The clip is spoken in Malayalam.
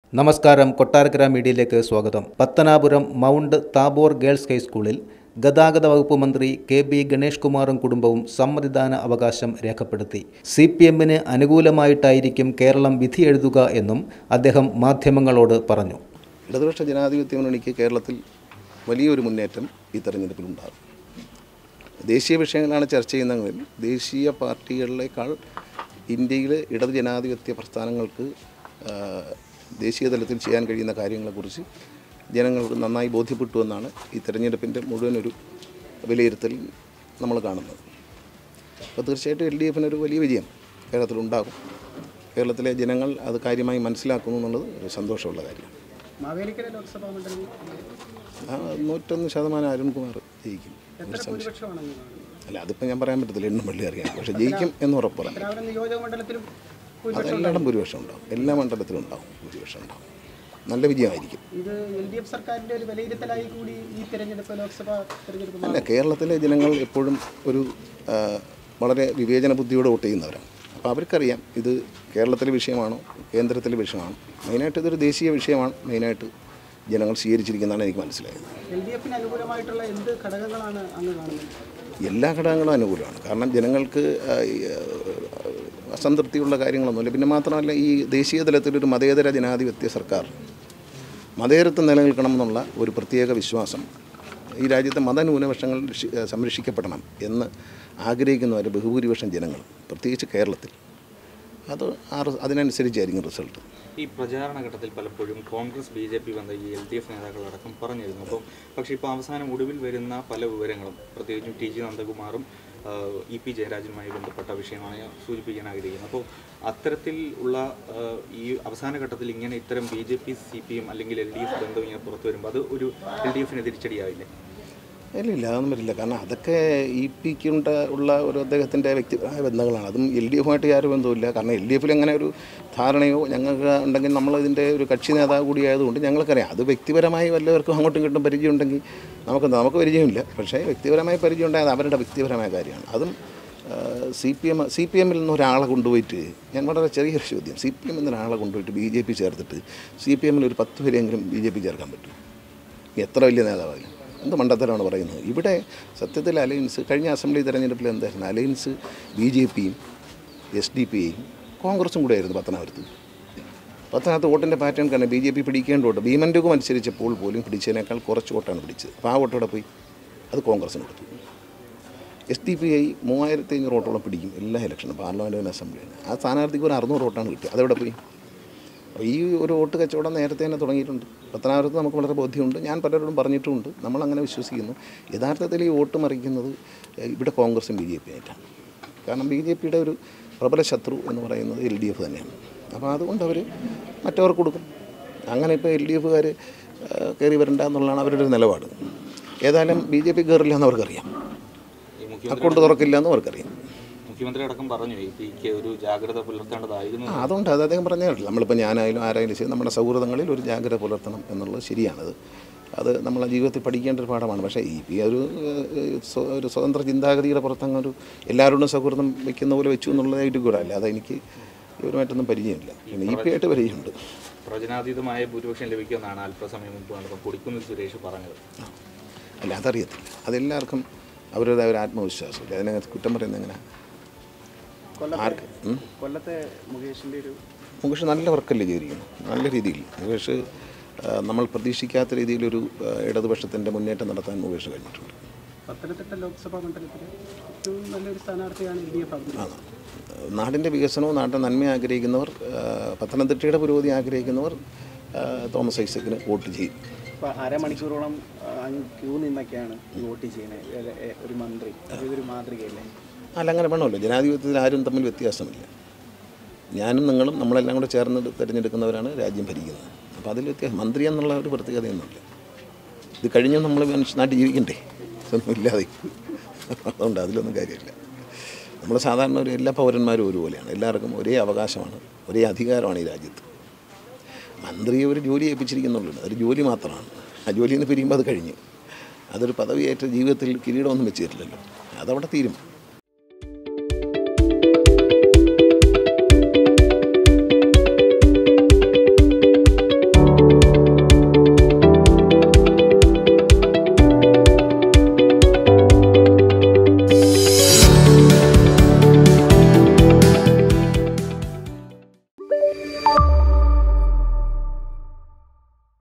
നമസ്കാരം കൊട്ടാരക്കര മീഡിയയിലേക്ക് സ്വാഗതം പത്തനാപുരം മൗണ്ട് താബോർ ഗേൾസ് ഹൈസ്കൂളിൽ ഗതാഗത വകുപ്പ് മന്ത്രി കെ ബി ഗണേഷ് കുമാറും കുടുംബവും സമ്മതിദാന അവകാശം രേഖപ്പെടുത്തി സി പി എമ്മിന് അനുകൂലമായിട്ടായിരിക്കും കേരളം വിധി എഴുതുക എന്നും അദ്ദേഹം മാധ്യമങ്ങളോട് പറഞ്ഞു ഇടതുപക്ഷ ജനാധിപത്യ മുന്നണിക്ക് കേരളത്തിൽ വലിയൊരു മുന്നേറ്റം ഈ തെരഞ്ഞെടുപ്പിലുണ്ടാകും ദേശീയ വിഷയങ്ങളാണ് ചർച്ച ചെയ്യുന്നതെങ്കിൽ ദേശീയ പാർട്ടികളിലേക്കാൾ ഇന്ത്യയിലെ ഇടത് ജനാധിപത്യ പ്രസ്ഥാനങ്ങൾക്ക് ആ, ദേശീയ തലത്തിൽ ചെയ്യാൻ കഴിയുന്ന കാര്യങ്ങളെക്കുറിച്ച് ജനങ്ങൾക്ക് നന്നായി ബോധ്യപ്പെട്ടു എന്നാണ് ഈ തെരഞ്ഞെടുപ്പിൻ്റെ മുഴുവനൊരു വിലയിരുത്തൽ നമ്മൾ കാണുന്നത് അപ്പോൾ തീർച്ചയായിട്ടും എൽ ഡി എഫിനൊരു വലിയ വിജയം കേരളത്തിലുണ്ടാകും കേരളത്തിലെ ജനങ്ങൾ അത് കാര്യമായി മനസ്സിലാക്കുന്നു എന്നുള്ളത് ഒരു സന്തോഷമുള്ള കാര്യമാണ് മാവേലിക്കര ലോക്സഭാ മണ്ഡലം ആ നൂറ്റൊന്ന് ശതമാനം അരുൺകുമാർ ജയിക്കും എത്ര ഭൂരിപക്ഷമാണ് അങ്ങ് കാണുന്നത്? അല്ല അതിപ്പോൾ ഞാൻ പറയാൻ പറ്റത്തില്ല എണ്ണം പള്ളി അറിയാം പക്ഷേ ജയിക്കും എന്ന് ഉറപ്പ് പറയാം പത്തനാപുരം നിയോജക മണ്ഡലത്തിലും ഭൂരിപക്ഷം അതെല്ലായിടം ഭൂരിപക്ഷം ഉണ്ടാവും എല്ലാ മണ്ഡലത്തിലും ഉണ്ടാവും ഭൂരിപക്ഷം ഉണ്ടാവും നല്ല വിജയമായിരിക്കും ഇത് എൽ ഡി എഫ് സർക്കാരിന്റെ ഒരു വിലയിരുത്തലായി കൂടി ഈ തെരഞ്ഞെടുപ്പ് ലോക്സഭാ തെരഞ്ഞെടുപ്പ് അല്ല കേരളത്തിലെ ജനങ്ങൾ എപ്പോഴും ഒരു ആ, വളരെ വിവേചന ബുദ്ധിയോടെ വോട്ട് ചെയ്യുന്നവരാണ് അപ്പോൾ അവർക്കറിയാം ഇത് കേരളത്തിലെ വിഷയമാണോ കേന്ദ്രത്തിലെ വിഷയമാണോ മെയിനായിട്ട് ഇതൊരു ദേശീയ വിഷയമാണ് മെയിനായിട്ട് ജനങ്ങൾ സ്വീകരിച്ചിരിക്കുന്നതാണ് എനിക്ക് മനസ്സിലായത് എൽ ഡി എഫിന് അനുകൂലമായിട്ടുള്ള എന്ത് ഘടകങ്ങളാണ് അങ്ങ് കാണുന്നത് എല്ലാ ഘടകങ്ങളും അനുകൂലമാണ് കാരണം ജനങ്ങൾക്ക് ആ, ഈ, ആ, അസംതൃപ്തിയുള്ള കാര്യങ്ങളൊന്നുമില്ല പിന്നെ മാത്രമല്ല ഈ ദേശീയ തലത്തിലൊരു മതേതര ജനാധിപത്യ സർക്കാർ മതേതരത്വം നിലനിൽക്കണമെന്നുള്ള ഒരു പ്രത്യേക വിശ്വാസം ഈ രാജ്യത്തെ മതന്യൂനപക്ഷങ്ങൾ രക്ഷി- സംരക്ഷിക്കപ്പെടണം എന്ന് ആഗ്രഹിക്കുന്നവർ ബഹുഭൂരിപക്ഷം ജനങ്ങൾ പ്രത്യേകിച്ച് കേരളത്തിൽ അത് ആ റി- അതിനനുസരിച്ചായിരിക്കും റിസൾട്ട് ഈ പ്രചാരണ ഘട്ടത്തിൽ പലപ്പോഴും കോൺഗ്രസ് ബി ജെ പി ബന്ധ ഈ എൽ ഡി എഫ് നേതാക്കളടക്കം പറഞ്ഞിരുന്നു അപ്പം പക്ഷേ ഇപ്പോൾ അവസാനം ഒടുവിൽ വരുന്ന പല വിവരങ്ങളും പ്രത്യേകിച്ചും ടി ജി നന്ദകുമാറും ആഹ്, ഇ പി ജയരാജനുമായി ബന്ധപ്പെട്ട വിഷയമാണ് ഞാൻ സൂചിപ്പിക്കാൻ ആഗ്രഹിക്കുന്നത് അപ്പോൾ അത്തരത്തിൽ ഉള്ള ആഹ്, ഈ അവസാന ഘട്ടത്തിൽ ഇങ്ങനെ ഇത്തരം B J P C P M അല്ലെങ്കിൽ എൽ ഡി എഫ് ബന്ധം ഇങ്ങനെ പുറത്തു വരുമ്പോൾ അത് ഒരു എൽ ഡി എഫിന് തിരിച്ചടിയാവില്ലേ ഇല്ല ഇല്ല അതൊന്നും വരില്ല കാരണം അതൊക്കെ ഇ പിക്കുണ്ട ഉള്ള ഒരു അദ്ദേഹത്തിൻ്റെ വ്യക്തിപരമായ ബന്ധങ്ങളാണ് അതും എൽ ഡി എഫുമായിട്ട് യാതൊരു ബന്ധവുമില്ല കാരണം എൽ ഡി എഫിൽ അങ്ങനെ ഒരു ധാരണയോ ഞങ്ങൾക്ക് ഉണ്ടെങ്കിൽ നമ്മൾ ഇതിൻ്റെ ഒരു കക്ഷി നേതാവ് കൂടി ആയതുകൊണ്ട് ഞങ്ങൾക്കറിയാം അത് വ്യക്തിപരമായി വല്ലവർക്കും അങ്ങോട്ടും ഇങ്ങോട്ടും പരിചയം ഉണ്ടെങ്കിൽ നമുക്ക് നമുക്ക് പരിചയമില്ല പക്ഷേ വ്യക്തിപരമായി പരിചയം ഉണ്ടായത് അവരുടെ വ്യക്തിപരമായ കാര്യമാണ് അതും C P M C P എമ്മിൽ നിന്ന് ഒരാളെ കൊണ്ടുപോയിട്ട് ഞാൻ വളരെ ചെറിയൊരു ചോദ്യം സി പി എമ്മിൽ നിന്ന് ഒരാളെ കൊണ്ടുപോയിട്ട് ബി ജെ പി ചേർത്തിട്ട് സി പി എമ്മിൽ ഒരു പത്ത് പേരെങ്കിലും ബി ജെ പി ചേർക്കാൻ പറ്റും എത്ര വലിയ നേതാവായാലും എന്ത് മണ്ടത്തരമാണ് പറയുന്നത് ഇവിടെ സത്യത്തിൽ അലയൻസ് കഴിഞ്ഞ അസംബ്ലി തെരഞ്ഞെടുപ്പിൽ എന്തായിരുന്നു അലയൻസ് ബി ജെ പിയും എസ് ഡി പി യും കോൺഗ്രസും കൂടെ ആയിരുന്നു പത്തനാപുരത്ത് പത്തനാപുരത്ത് വോട്ടിൻ്റെ പാറ്റേൺ കാരണം ബി ജെ പി പിടിക്കേണ്ട വോട്ട് ഭീമൻ്റെ മത്സരിച്ചപ്പോൾ പോലും പിടിച്ചതിനേക്കാൾ കുറച്ച് വോട്ടാണ് പിടിച്ചത് അപ്പോൾ ആ വോട്ടോടെ പോയി അത് കോൺഗ്രസിന് കൊടുത്തു എസ് ഡി പി ഐ മൂവായിരത്തി അഞ്ഞൂറ് വോട്ടോളം പിടിക്കും എല്ലാ ഇലക്ഷനും പാർലമെൻറ്റ് അസംബ്ലിയാണ് ആ സ്ഥാനാർത്ഥിക്ക് ഒരു അറുന്നൂറ് വോട്ടാണ് കിട്ടിയത് അതെവിടെ പോയി അപ്പോൾ ഈ ഒരു വോട്ട് കച്ചവടം നേരത്തെ തന്നെ തുടങ്ങിയിട്ടുണ്ട് പത്തനാപുരത്ത് നമുക്ക് വളരെ ബോധ്യമുണ്ട് ഞാൻ പലരോടും പറഞ്ഞിട്ടുമുണ്ട് നമ്മളങ്ങനെ വിശ്വസിക്കുന്നു യഥാർത്ഥത്തിൽ ഈ വോട്ട് മറിക്കുന്നത് ഏഹ്, ഇവിടെ കോൺഗ്രസും ബി ജെ പി ആയിട്ടാണ് കാരണം ബി ജെ പിയുടെ ഒരു പ്രബല ശത്രു എന്ന് പറയുന്നത് എൽ ഡി എഫ് തന്നെയാണ് അപ്പോൾ അതുകൊണ്ട് അവർ മറ്റവർക്ക് കൊടുക്കും അങ്ങനെ ഇപ്പോൾ എൽ ഡി എഫുകാർ കയറി വരണ്ട എന്നുള്ളതാണ് അവരുടെ ഒരു നിലപാട് ഏതായാലും ബി ജെ പി കയറില്ല എന്ന് അവർക്കറിയാം ഈ മുഖ്യമന്ത്രി അക്കൗണ്ട് തുറക്കില്ല എന്ന് അവർക്കറിയാം മുഖ്യമന്ത്രി അടക്കം പറഞ്ഞു ഈ പിക്ക് ഒരു ജാഗ്രത പുലർത്തേണ്ടതായിരുന്നു ആ അതുകൊണ്ട് അത് അദ്ദേഹം പറഞ്ഞ കേട്ടില്ല നമ്മളിപ്പോൾ ഞാനായാലും ആരായാലും ശരി നമ്മുടെ സൗഹൃദങ്ങളിൽ ഒരു ജാഗ്രത പുലർത്തണം എന്നുള്ളത് ശരിയാണത് അത് നമ്മളെ ജീവിതത്തിൽ പഠിക്കേണ്ട ഒരു പാഠമാണ് പക്ഷേ ഈ പി ഒരു ഏഹ്, സ്വ- ഒരു സ്വതന്ത്ര ചിന്താഗതിയുടെ പുറത്തങ്ങ് ഒരു എല്ലാവരോടും സൗഹൃദം വെക്കുന്ന പോലെ വെച്ചു എന്നുള്ളതായിട്ട് കൂടെ അല്ല അതെനിക്ക് ഇവരുമായിട്ടൊന്നും പരിചയമില്ല പിന്നെ ഈ പി ആയിട്ട് പരിചയമുണ്ട് പ്രവചനാതീതമായ ഭൂരിപക്ഷം ലഭിക്കുമെന്നാണ് അല്പസമയം മുമ്പ് നടന്ന കൊടിക്കുന്നിൽ സുരേഷ് പറഞ്ഞത് അല്ല അതറിയത്തില്ല അതെല്ലാവർക്കും അവരുടേതായ ഒരു ആത്മവിശ്വാസമില്ല അതിനെ കുറ്റം പറയുന്നത് എങ്ങനെയാണ് ആർക്ക് ഉം? കൊല്ലത്തെ മുകേഷിന്റെ ഒരു മുകേഷ് നല്ല വർക്കല്ലേ ചെയ്തിരിക്കുന്നു നല്ല രീതിയിൽ മുകേഷ് ആ, നമ്മൾ പ്രതീക്ഷിക്കാത്ത രീതിയിലൊരു ആ, ഇടതുപക്ഷത്തിൻ്റെ മുന്നേറ്റം നടത്താൻ മുകേഷ് കഴിഞ്ഞിട്ടുണ്ട് പത്തനംതിട്ട ലോക്സഭാ മണ്ഡലത്തിലെ ഏറ്റവും നല്ലൊരു സ്ഥാനാർത്ഥിയാണ് എൽ ഡി എഫ് ആ നാടിൻ്റെ വികസനവും നാട്ടിൻ്റെ നന്മ ആഗ്രഹിക്കുന്നവർ ആ, പത്തനംതിട്ടയുടെ പുരോഗതി ആഗ്രഹിക്കുന്നവർ ആ, തോമസ് ഐസക്കിന് വോട്ട് ചെയ്യും ഇപ്പോൾ അരമണിക്കൂറോളം ക്യൂ നിന്നൊക്കെയാണ് ഈ വോട്ട് ചെയ്യുന്നത് ഒരു മന്ത്രി ഇതൊരു മാതൃകയല്ലേ അല്ല അങ്ങനെ വേണമല്ലോ ജനാധിപത്യത്തിൽ ആരും തമ്മിൽ വ്യത്യാസമില്ല ഞാനും നിങ്ങളും നമ്മളെല്ലാം കൂടെ ചേർന്ന് തിരഞ്ഞെടുക്കുന്നവരാണ് രാജ്യം ഭരിക്കുന്നത് അപ്പോൾ അതിൽ വ്യത്യാസം മന്ത്രി എന്നുള്ള ഒരു പ്രത്യേകതയൊന്നുമില്ല ഇത് കഴിഞ്ഞ് നമ്മൾ മനുഷ്യ നാട്ടിൽ ജീവിക്കണ്ടേ ഇതൊന്നും ഇല്ലാതെ അതുകൊണ്ട് അതിലൊന്നും കാര്യമില്ല നമ്മൾ സാധാരണ ഒരു എല്ലാ പൗരന്മാരും ഒരുപോലെയാണ് എല്ലാവർക്കും ഒരേ അവകാശമാണ് ഒരേ അധികാരമാണ് ഈ രാജ്യത്ത് മന്ത്രിയെ ഒരു ജോലി ഏൽപ്പിച്ചിരിക്കുന്നുള്ളൂ അതൊരു ജോലി മാത്രമാണ് ആ ജോലിയിൽ നിന്ന് പിരിയുമ്പോൾ അത് കഴിഞ്ഞു അതൊരു പദവിയേറ്റ ജീവിതത്തിൽ കിരീടമൊന്നും വെച്ചിട്ടില്ലല്ലോ അതവിടെ തീരും